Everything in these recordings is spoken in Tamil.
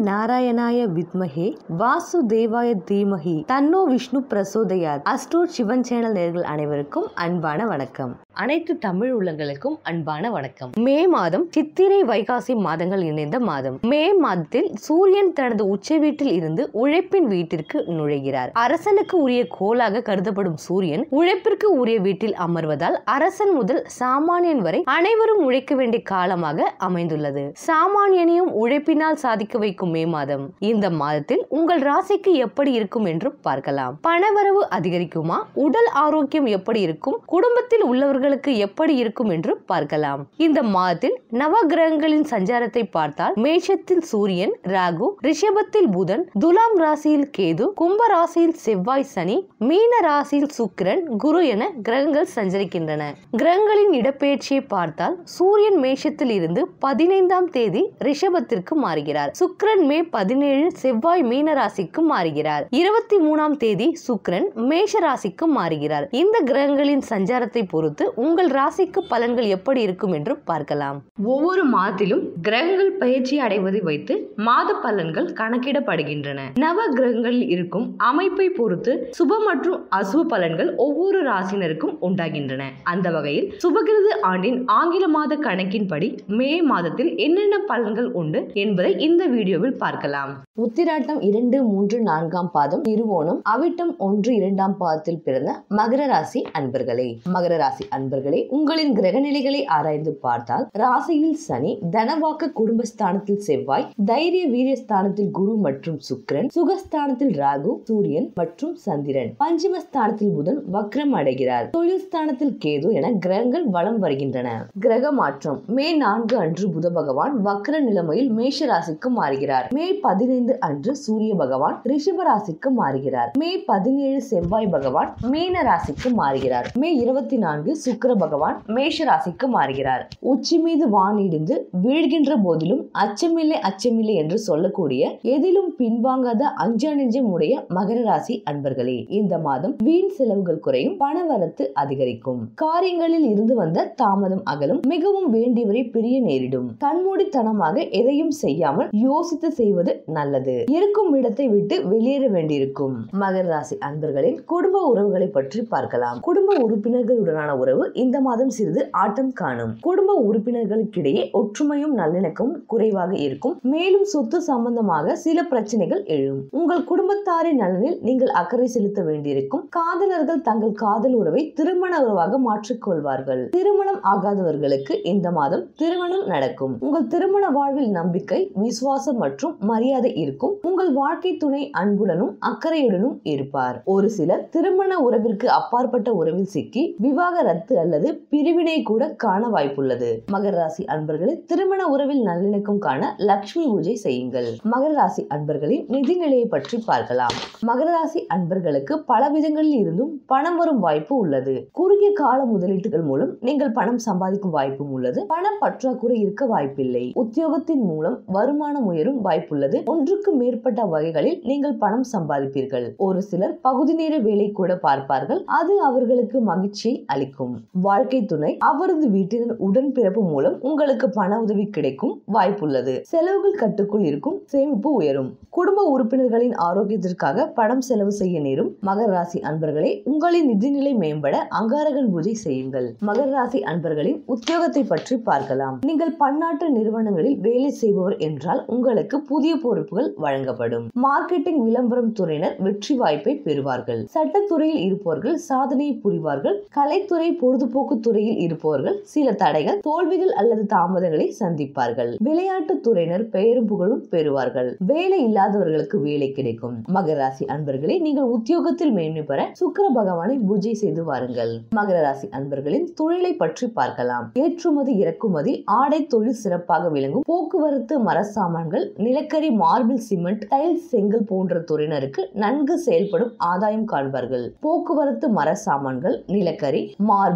நாராயணாய வித்மஹே வாசுதேவாய தீமஹி தன்னோ விஷ்ணு பிரசோதயாத் அஸ்ட்ரோட் சிவன் சேனல் நேர்கள் அனைவருக்கும் அன்பான வணக்கம் அனைத்து தமிழ் உள்ளங்களுக்கும் அன்பான வணக்கம் மே மாதம் சித்திரை வைகாசி மாதங்கள் இணைந்த மாதம் மே மாதத்தில் சூரியன் தனது உச்ச வீட்டில் இருந்து உழைப்பின் வீட்டிற்கு நுழைகிறார் அரசனுக்கு உரிய கோலாக கருதப்படும் சூரியன் உழைப்பிற்கு உரிய வீட்டில் அமர்வதால் அரசன் முதல் சாமானியன் வரை அனைவரும் உழைக்க வேண்டிய காலமாக அமைந்துள்ளது சாமானியனையும் உழைப்பினால் சாதிக்க வைக்கும் மே மாதம் இந்த மாதத்தில் உங்கள் ராசிக்கு எப்படி இருக்கும் என்று பார்க்கலாம் பணவரவு அதிகரிக்குமா உடல் ஆரோக்கியம் எப்படி இருக்கும் குடும்பத்தில் உள்ளவர்களுக்கு எப்படி இருக்கும் என்று பார்க்கலாம் இந்த மாதத்தில் நவ கிரகங்களின் சஞ்சாரத்தை பார்த்தால் மேஷத்தில் சூரியன் ராகு ரிஷபத்தில் புதன் துலாம் ராசியில் கேது கும்ப ராசியில் செவ்வாய் சனி மீன ராசியில் சுக்கிரன் குரு என கிரகங்கள் சஞ்சரிக்கின்றன கிரகங்களின் இடப்பெயர்ச்சியை பார்த்தால் சூரியன் மேஷத்தில் இருந்து பதினைந்தாம் தேதி ரிஷபத்திற்கு மாறுகிறார் சுக்கிரன் மே பதினேழு செவ்வாய் மீன ராசிக்கு மாறுகிறார் இருபத்தி மூணாம் தேதி சுக்கிரன் மேஷ ராசிக்கு மாறுகிறார் இந்த கிரகங்களின் சஞ்சாரத்தை பொறுத்து உங்கள் ராசிக்கு பலன்கள் எப்படி இருக்கும் என்று பார்க்கலாம் ஒவ்வொரு மாதத்திலும் கிரகங்கள் பயிற்சி அடைவதை வைத்து மாத பலன்கள் கணக்கிடப்படுகின்றன நவ கிரகங்களில் இருக்கும் அமைப்பை பொறுத்து சுப மற்றும் அசுப பலன்கள் ஒவ்வொரு ராசினருக்கும் உண்டாகின்றன அந்த வகையில் சுபகிருது ஆண்டின் ஆங்கில மாத கணக்கின்படி மே மாதத்தில் என்னென்ன பலன்கள் உண்டு என்பதை இந்த வீடியோவில் பார்க்கலாம் உத்திராட்டம் இரண்டு மூன்று நான்காம் பாதம் திருவோணம் அவிட்டம் ஒன்று இரண்டாம் பாதத்தில் பிறந்த மகர ராசி அன்பர்களே மகர ராசி அன்பர்களே உங்களின் கிரக நிலைகளை ஆராய்ந்து பார்த்தால் ராசியில் சனி தனவாக்க குடும்பஸ்தானத்தில் செவ்வாய் தைரிய வீரியஸ்தானத்தில் குரு மற்றும் சுக்கிரன் சுகஸ்தானத்தில் ராகு சூரியன் மற்றும் சந்திரன் பஞ்சமஸ்தானத்தில் புதன் வக்ரம் அடைகிறார் தொழில் ஸ்தானத்தில் கேது என கிரகங்கள் வலம் வருகின்றன கிரக மாற்றம் மே நான்கு அன்று புத பகவான் வக்ர நிலைமையில் மேஷ ராசிக்கு மாறுகிறார் மே பதினைந்து அன்று சூரிய பகவான் ரிஷப ராசிக்கு மாறுகிறார் மே பதினேழு செவ்வாய் பகவான் மீன ராசிக்கு மாறுகிறார் மே இருபத்தி நான்கு சுக்கிர பகவான் மேஷ ராசிக்கு மாறுகிறார் உச்சி மீது வான் இடிந்து வீழ்கின்ற போதிலும் அச்சமில்லை அச்சமில்லை என்று சொல்லக்கூடிய எதிலும் பின்வாங்காத அஞ்சா நெஞ்சம் உடைய மகர ராசி அன்பர்களே இந்த மாதம் வீண் செலவுகள் குறையும் பணவரத்து அதிகரிக்கும் காரியங்களில் இருந்து வந்த தாமதம் அகலும் மிகவும் வேண்டியவரை பிரிய நேரிடும் கண்மூடித்தனமாக எதையும் செய்யாமல் யோசித்து செய்வது நல்லது இருக்கும் இடத்தை விட்டு வெளியேற வேண்டியிருக்கும் மகர ராசி அன்பர்களின் குடும்ப உறவுகளை பற்றி பார்க்கலாம் குடும்ப உறுப்பினர்களுடனான உறவு இந்த மாதம் சிறிது ஆட்டம் காணும் குடும்ப உறுப்பினர்களுக்கிடையே ஒற்றுமையும் நல்லிணக்கமும் குறைவாக இருக்கும் மேலும் சொத்து சம்பந்தமாக சில பிரச்சனைகள் எழும் உங்கள் குடும்பத்தாரின் நலனில் நீங்கள் அக்கறை செலுத்த வேண்டியிருக்கும் காதலர்கள் தங்கள் காதல் உறவை திருமண உறவாக மாற்றிக்கொள்வார்கள் திருமணம் ஆகாதவர்களுக்கு இந்த மாதம் திருமணம் நடக்கும் உங்கள் திருமண வாழ்வில் நம்பிக்கை விசுவாசம் மற்றும் மரியாதை இருக்கும் உங்கள் வாழ்க்கை துணை அன்புடனும் அக்கறையுடனும் இருப்பார் ஒரு சிலர் திருமண உறவிற்கு அப்பாற்பட்ட உறவில் சிக்கி விவாகரத்து அல்லது பிரிவினை கூட காண வாய்ப்புள்ளது மகர ராசி அன்பர்களே திருமண உறவில் நல்லிணக்கம் காண லட்சுமி பூஜை செய்யுங்கள் மகர ராசி அன்பர்களின் நிதி நிலையை பற்றி பார்க்கலாம் மகர ராசி அன்பர்களுக்கு பல விதங்களில் இருந்தும் பணம் வரும் வாய்ப்பு உள்ளது குறுகிய கால முதலீட்டுகள் மூலம் நீங்கள் பணம் சம்பாதிக்கும் வாய்ப்பும் உள்ளது பண பற்றாக்குறை இருக்க வாய்ப்பில்லை உத்தியோகத்தின் மூலம் வருமானம் உயரும் வாய்ப்புள்ளது ஒன்றுக்கு மேற்பட்ட வகைகளில் நீங்கள் பணம் சம்பாதிப்பீர்கள் ஒரு சிலர் பகுதி நேர வேலை கூட பார்ப்பார்கள் அது அவர்களுக்கு மகிழ்ச்சியை அளிக்கும் வாழ்க்கை துணை அவரது வீட்டினர் உடன்பிறப்பு மூலம் உங்களுக்கு பண உதவி கிடைக்கும் வாய்ப்புள்ளது செலவுகள் கட்டுக்குள் இருக்கும் சேமிப்பு உயரும் குடும்ப உறுப்பினர்களின் ஆரோக்கியத்திற்காக பணம் செலவு செய்ய நேரும் மகர ராசி அன்பர்களே உங்களின் நிதிநிலை மேம்பட அங்காரகன் பூஜை செய்யுங்கள் மகர ராசி அன்பர்களின் உத்தியோகத்தை பற்றி பார்க்கலாம் நீங்கள் பன்னாட்டு நிறுவனங்களில் வேலை செய்பவர் என்றால் உங்களுக்கு புதிய பொறுப்புகள் வழங்கப்படும் மார்க்கெட்டிங் விளம்பரம் துறையினர் வெற்றி வாய்ப்பை பெறுவார்கள் சட்டத்துறையில் இருப்பவர்கள் சாதனையை புரிவார்கள் கலைத்துறை பொழுதுபோக்கு துறையில் இருப்பவர்கள் சில தடைகள் தோல்விகள் அல்லது தாமதங்களை சந்திப்பார்கள் விளையாட்டு துறையினர் பெயரும் புகழும் பெறுவார்கள் வேலை இல்லாதவர்களுக்கு வேலை கிடைக்கும் மகர ராசி அன்பர்களே நீங்கள் உத்தியோகத்தில் மேன்மை பெற சுக்கர பகவானை பூஜை செய்து வாருங்கள் மகர ராசி அன்பர்களின் தொழிலை பற்றி பார்க்கலாம் ஏற்றுமதி இறக்குமதி ஆடை தொழில் சிறப்பாக விளங்கும் போக்குவரத்து மர சாமான்கள் நிலக்கரி மார்பிள் சிமெண்ட் டைல் செங்கல் போன்ற துறையினருக்கு நன்கு செயல்படும் ஆதாயம் காண்பார்கள் போக்குவரத்து மர சாமான்கள் நிலக்கரி மார்பிள்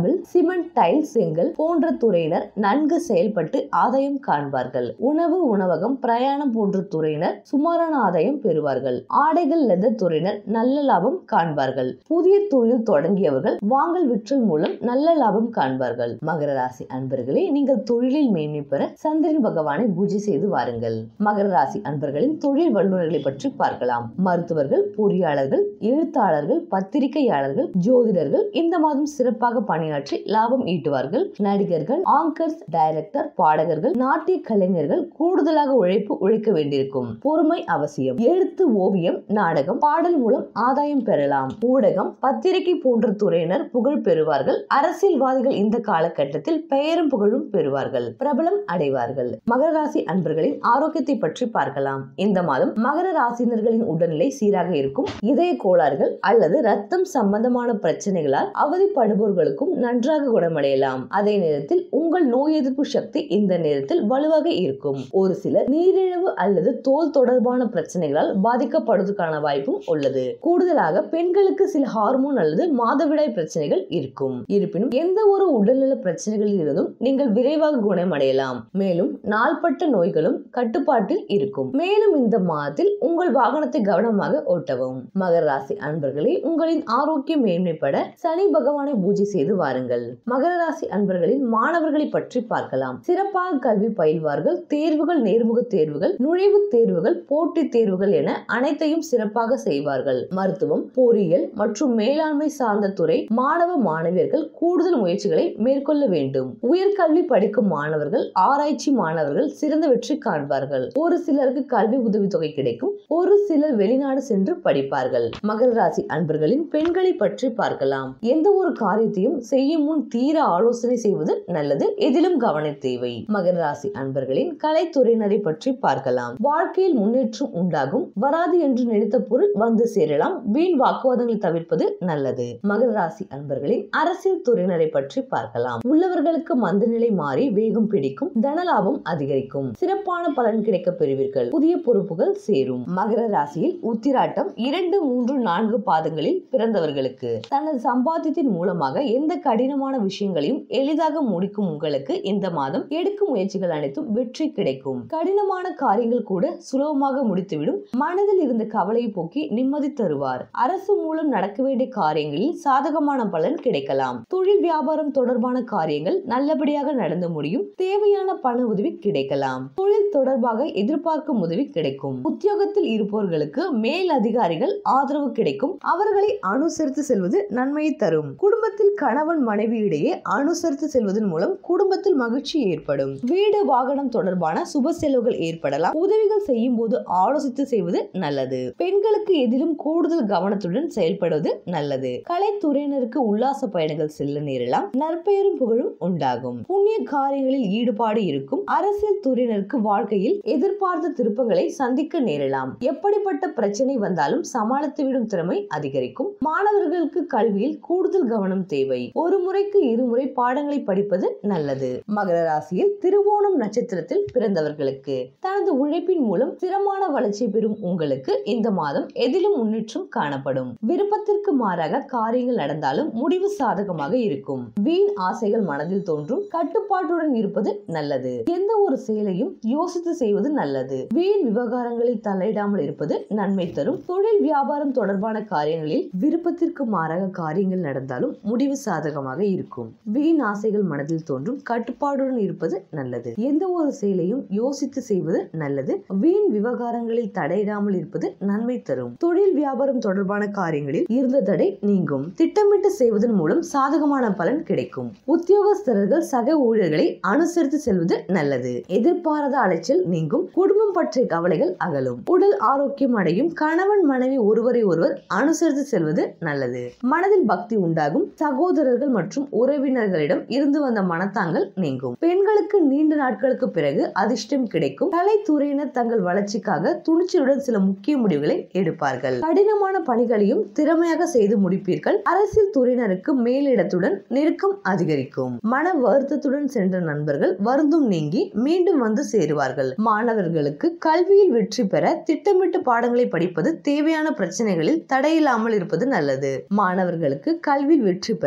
தமிழ் சிமெண்ட் டைல் செங்கல் போன்ற துறையினர் நன்கு செயல்பட்டு ஆதாயம் காண்பார்கள் உணவு உணவகம் பிரயாணம் போன்ற துறையினர் சுமாரான ஆதாயம் பெறுவார்கள் ஆடைகள் லெதர் துறையினர் நல்ல லாபம் காண்பார்கள் புதிய தொழில் தொடங்கியவர்கள் வாங்கல் விற்றல் மூலம் நல்ல லாபம் காண்பார்கள் மகர ராசி அன்பர்களே நீங்கள் தொழிலில் மேன்மை பெற சந்திரன் பகவானை பூஜை செய்து வாருங்கள் மகர ராசி அன்பர்களின் தொழில் வல்லுநர்களை பற்றி பார்க்கலாம் மருத்துவர்கள் பொறியாளர்கள் எழுத்தாளர்கள் பத்திரிகையாளர்கள் ஜோதிடர்கள் இந்த மாதம் சிறப்பாக பணியாற்றி லாபம் ஈட்டுவார்கள் நடிகர்கள் ஆங்கர்ஸ் டைரக்டர் பாடகர்கள் நாட்டிய கலைஞர்கள் கூடுதலாக உழைப்பு உழைக்க வேண்டியிருக்கும் பொறுமை அவசியம் எழுத்து ஓவியம் நாடகம் பாடல் மூலம் ஆதாயம் பெறலாம் ஊடகம் பத்திரிகை போன்ற துறையினர் புகழ் பெறுவார்கள் அரசியல்வாதிகள் இந்த காலகட்டத்தில் பெயரும் புகழும் பெறுவார்கள் பிரபலம் அடைவார்கள் மகர ராசி அன்பர்களின் ஆரோக்கியத்தை பற்றி பார்க்கலாம் இந்த மாதம் மகர ராசினர்களின் உடல்நிலை சீராக இருக்கும் இதய கோளாறுகள் அல்லது ரத்தம் சம்பந்தமான பிரச்சனைகளால் அவதிப்படுபவர்களுக்கும் நன்றாக குணமடையலாம் அதே நேரத்தில் உங்கள் நோய் எதிர்ப்பு சக்தி இந்த நேரத்தில் வலுவாக இருக்கும் ஒரு சிலர் நீரிழிவு அல்லது தோல் தொடர்பான பிரச்சனைகளால் பாதிக்கப்படுவதற்கான வாய்ப்பும் உள்ளது கூடுதலாக பெண்களுக்கு சில ஹார்மோன் அல்லது மாதவிடாய் பிரச்சனைகள் இருக்கும் இருப்பினும் எந்த ஒரு உடல்நல பிரச்சனைகளில் இருந்தும் நீங்கள் விரைவாக குணமடையலாம் மேலும் நாள்பட்ட நோய்களும் கட்டுப்பாட்டில் இருக்கும் மேலும் இந்த மாதத்தில் உங்கள் வாகனத்தை கவனமாக ஓட்டவும் மகர ராசி அன்பர்களே உங்களின் ஆரோக்கியம் மேன்மைப்பட சனி பகவானை பூஜை செய்து வாருங்கள் மகர ராசி அன்பர்களின் மாணவர்களை பற்றி பார்க்கலாம் சிறப்பாக கல்வி பயில்வார்கள் தேர்வுகள் நேர்முக தேர்வுகள் நுழைவுத் தேர்வுகள் போட்டித் தேர்வுகள் என அனைத்தையும் சிறப்பாக செய்வார்கள் மருத்துவம் பொறியியல் மற்றும் மேலாண்மை சார்ந்த துறை மாணவ மாணவியர்கள் கூடுதல் முயற்சிகளை மேற்கொள்ள வேண்டும் உயர்கல்வி படிக்கும் மாணவர்கள் ஆராய்ச்சி மாணவர்கள் சிறந்த வெற்றி காண்பார்கள் ஒரு சிலருக்கு கல்வி உதவித்தொகை கிடைக்கும் ஒரு சிலர் வெளிநாடு சென்று படிப்பார்கள் மகர ராசி அன்பர்களின் பெண்களை பற்றி பார்க்கலாம் எந்த ஒரு காரியத்தையும் செய்யும் முன் தீர ஆலோசனை செய்வது நல்லது எதிலும் கவனம் தேவை மகர ராசி அன்பர்களின் கலைத்துறையினரை பற்றி பார்க்கலாம் வாழ்க்கையில் முன்னேற்றம் உண்டாகும் வராது என்று நினைத்த பொருள் வந்து சேரலாம் வீண் வாக்குவாதங்களை தவிர்ப்பது நல்லது மகர ராசி அன்பர்களின் அரசியல் துறையினரை பற்றி பார்க்கலாம் உள்ளவர்களுக்கு மந்தநிலை மாறி வேகம் பிடிக்கும் தனலாபம் அதிகரிக்கும் சிறப்பான பலன் கிடைக்க பெறுவீர்கள் புதிய பொறுப்புகள் சேரும் மகர ராசியில் உத்திராட்டம் இரண்டு மூன்று நான்கு பாதங்களில் பிறந்தவர்களுக்கு தனது சம்பாத்தியத்தின் மூலமாக எந்த கடினமான விஷயங்களையும் எளிதாக முடிக்கும் உங்களுக்கு இந்த மாதம் எடுக்கும் முயற்சிகள் அனைத்தும் வெற்றி கிடைக்கும் கடினமான காரியங்கள் கூட சுலபமாக முடித்துவிடும் மனதில் இருந்த கவலையை போக்கி நிம்மதி தருவார் அரசு மூலம் நடக்க வேண்டிய காரியங்களில் சாதகமான பலன் கிடைக்கலாம் தொழில் வியாபாரம் தொடர்பான காரியங்கள் நல்லபடியாக நடந்து முடியும் தேவையான பண உதவி கிடைக்கலாம் தொழில் தொடர்பாக எதிர்பார்க்கும் உதவி கிடைக்கும் உத்தியோகத்தில் இருப்பவர்களுக்கு மேல் அதிகாரிகள் ஆதரவு கிடைக்கும் அவர்களை அனுசரித்து செல்வது நன்மையை தரும் குடும்பத்தில் கணவன் மனைவி இடையே அனுசரித்து செல்வதன் மூலம் குடும்பத்தில் மகிழ்ச்சி ஏற்படும் வீடு வாகனம் தொடர்பான சுப செலவுகள் ஏற்படலாம் உதவிகள் செய்யும் போது ஆலோசித்து செய்வது நல்லது பெண்களுக்கு எதிலும் கூடுதல் கவனத்துடன் செயல்படுவது நல்லது கலைத்துறையினருக்கு உல்லாச பயணங்கள் செல்ல நேரலாம் நற்பெயரும் புகழும் உண்டாகும் புண்ணிய காரியங்களில் ஈடுபாடு இருக்கும் அரசியல் துறையினருக்கு வாழ்க்கையில் எதிர்பார்த்த திருப்பங்களை சந்திக்க நேரலாம் எப்படிப்பட்ட பிரச்சனை வந்தாலும் சமாளித்துவிடும் திறமை அதிகரிக்கும் மாணவர்களுக்கு கல்வியில் கூடுதல் கவனம் தேவை ஒரு முறைக்கு இருமுறை பாடங்களை படிப்பது நல்லது மகர ராசியில் திருவோணம் நட்சத்திரத்தில் பிறந்தவர்களுக்கு தனது உழைப்பின் மூலம் ஸ்திரமான வளர்ச்சி பெறும் உங்களுக்கு இந்த மாதம் எதிலும் முன்னேற்றம் காணப்படும் விருப்பத்திற்கு மாறாக காரியங்கள் நடந்தாலும் முடிவு சாதகமாக இருக்கும் வீண் ஆசைகள் மனதில் தோன்றும் கட்டுப்பாட்டுடன் இருப்பது நல்லது எந்த ஒரு செயலையும் யோசித்து செய்வது நல்லது வீண் விவகாரங்களில் தலையிடாமல் இருப்பது நன்மை தரும் தொழில் வியாபாரம் தொடர்பான காரியங்களில் விருப்பத்திற்கு மாறாக காரியங்கள் நடந்தாலும் முடிவு சாதகமாக இருக்கும் வீண் ஆசைகள் மனதில் தோன்றும் கட்டுப்பாடுடன் இருப்பது நல்லது எந்த ஒரு செயலையும் யோசித்து செய்வது நல்லது வீண் விவகாரங்களில் தடையிடாமல் இருப்பது நன்மை தரும் தொழில் வியாபாரம் தொடர்பான காரியங்களில் இருந்த தடை நீங்கும் திட்டமிட்டு செய்வதன் மூலம் சாதகமான பலன் கிடைக்கும் உத்தியோகஸ்தர்கள் சக ஊழியர்களை அனுசரித்து செல்வது நல்லது எதிர்பாராத அலைச்சல் நீங்கும் குடும்பம் பற்றிய கவலைகள் அகலும் உடல் ஆரோக்கியம் அடையும் கணவன் மனைவி ஒருவரை ஒருவர் அனுசரித்து செல்வது நல்லது மனதில் பக்தி உண்டாகும் சகோதரர்கள் மற்றும் உறவினர்களிடம் இருந்து வந்த மனத்தாங்கள் நீங்கும் பெண்களுக்கு நீண்ட நாட்களுக்கு பிறகு அதிர்ஷ்டம் கிடைக்கும் கலைத்துறையினர் தங்கள் வளர்ச்சிக்காக துணிச்சலுடன் சில முக்கிய முடிவுகளை எடுப்பார்கள் கடினமான பணிகளையும் திறமையாக செய்து முடிப்பீர்கள் அரசியல் துறையினருக்கு மேலிடத்துடன் நெருக்கம் அதிகரிக்கும் மன வருத்தத்துடன் சென்ற நண்பர்கள் வருந்தும் நீங்கி மீண்டும் வந்து சேருவார்கள் மாணவர்களுக்கு கல்வியில் வெற்றி பெற திட்டமிட்டு பாடங்களை படிப்பது தேவையான பிரச்சனைகளில் தடையில்லாமல் இருப்பது நல்லது மாணவர்களுக்கு கல்வியில் வெற்றி பெற திட்ட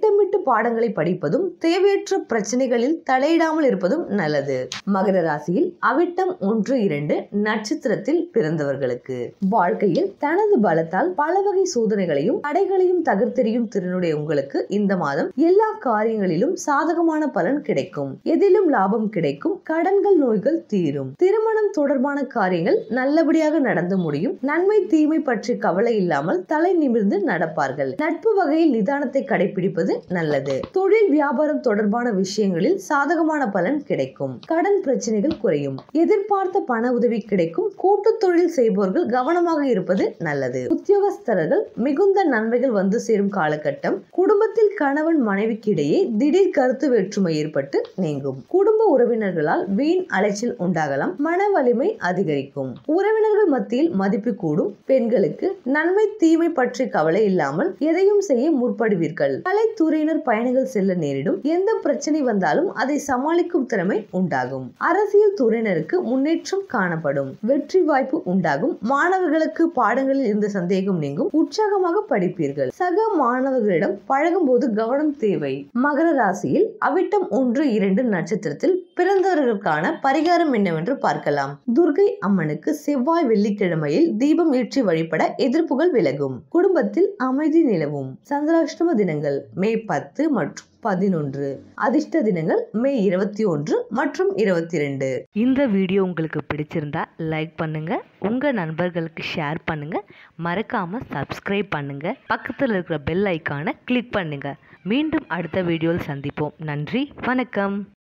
திட்டமிட்டு பாடங்களை படிப்பதும் தேவையற்ற பிரச்சனைகளில் தலையிடாமல் இருப்பதும் நல்லது மகர ராசியில் அவிட்டம் ஒன்று இரண்டு நட்சத்திரத்தில் பிறந்தவர்களுக்கு வாழ்க்கையில் தனது பலத்தால் பல வகை சோதனைகளையும் தடைகளையும் தகர்த்தெறியும் திறனுடைய உங்களுக்கு இந்த மாதம் எல்லா காரியங்களிலும் சாதகமான பலன் கிடைக்கும் எதிலும் லாபம் கிடைக்கும் கடன்கள் நோய்கள் தீரும் திருமணம் தொடர்பான காரியங்கள் நல்லபடியாக நடந்து முடியும் நன்மை தீமை பற்றி கவலை இல்லாமல் தலை நிமிர்ந்து நடப்பார்கள் நட்பு வகையில் நிதானத்தை கடைபிடிப்பது நல்லது தொழில் வியாபாரம் தொடர்பான விஷயங்களில் சாதகமான பலன் கிடைக்கும் கடன் பிரச்சனைகள் குறையும் எதிர்பார்த்த பண உதவி கிடைக்கும் கூட்டு தொழில் செய்பவர்கள் கவனமாக இருப்பது நல்லது உத்தியோகஸ்தர்கள் மிகுந்த நன்மைகள் வந்து சேரும் காலகட்டம் குடும்பத்தில் கணவன் மனைவிக்கு இடையே திடீர் கருத்து வேற்றுமை ஏற்பட்டு நீங்கும் குடும்ப உறவினர்களால் வீண் அலைச்சல் உண்டாகலாம் மன வலிமை அதிகரிக்கும் உறவினர்கள் மத்தியில் மதிப்பு கூடும் பெண்களுக்கு நன்மை தீமை பற்றி கவலை இல்லாமல் எதையும் செய்ய முற்படுவீர்கள் கலைத்துறையினர் பயணங்கள் செல்ல நேரிடும் எந்த பிரச்சனை வந்தாலும் அதை சமாளிக்கும் திறமை உண்டாகும் அரசியல் துறையினருக்கு முன்னேற்றம் காணப்படும் வெற்றி வாய்ப்பு உண்டாகும் மாணவர்களுக்கு பாடங்களில் இருந்த சந்தேகம் நீங்கும் உற்சாகமாக படிப்பீர்கள் சக மாணவர்களிடம் பழகும் போது கவனம் தேவை மகர ராசியில் அவிட்டம் ஒன்று இரண்டு நட்சத்திரத்தில் பிறந்தவர்களுக்கான பரிகாரம் என்னவென்று பார்க்கலாம் துர்கை அம்மனுக்கு செவ்வாய் வெள்ளிக்கிழமையில் தீபம் ஏற்றி வழிபட எதிர்ப்புகள் விலகும் குடும்பத்தில் அமைதி நிலவும் சந்திராஷ்டம தினங்கள் மே பத்து மற்றும் பதினொன்று அதிர்ஷ்ட தினங்கள் மே இருபத்தி ஒன்று மற்றும் இருபத்தி ரெண்டு இந்த வீடியோ உங்களுக்கு பிடிச்சிருந்தா லைக் பண்ணுங்க உங்க நண்பர்களுக்கு ஷேர் பண்ணுங்க மறக்காம சப்ஸ்கிரைப் பண்ணுங்க பக்கத்தில் இருக்கிற பெல் ஐக்கானை கிளிக் பண்ணுங்க மீண்டும் அடுத்த வீடியோவில் சந்திப்போம் நன்றி வணக்கம்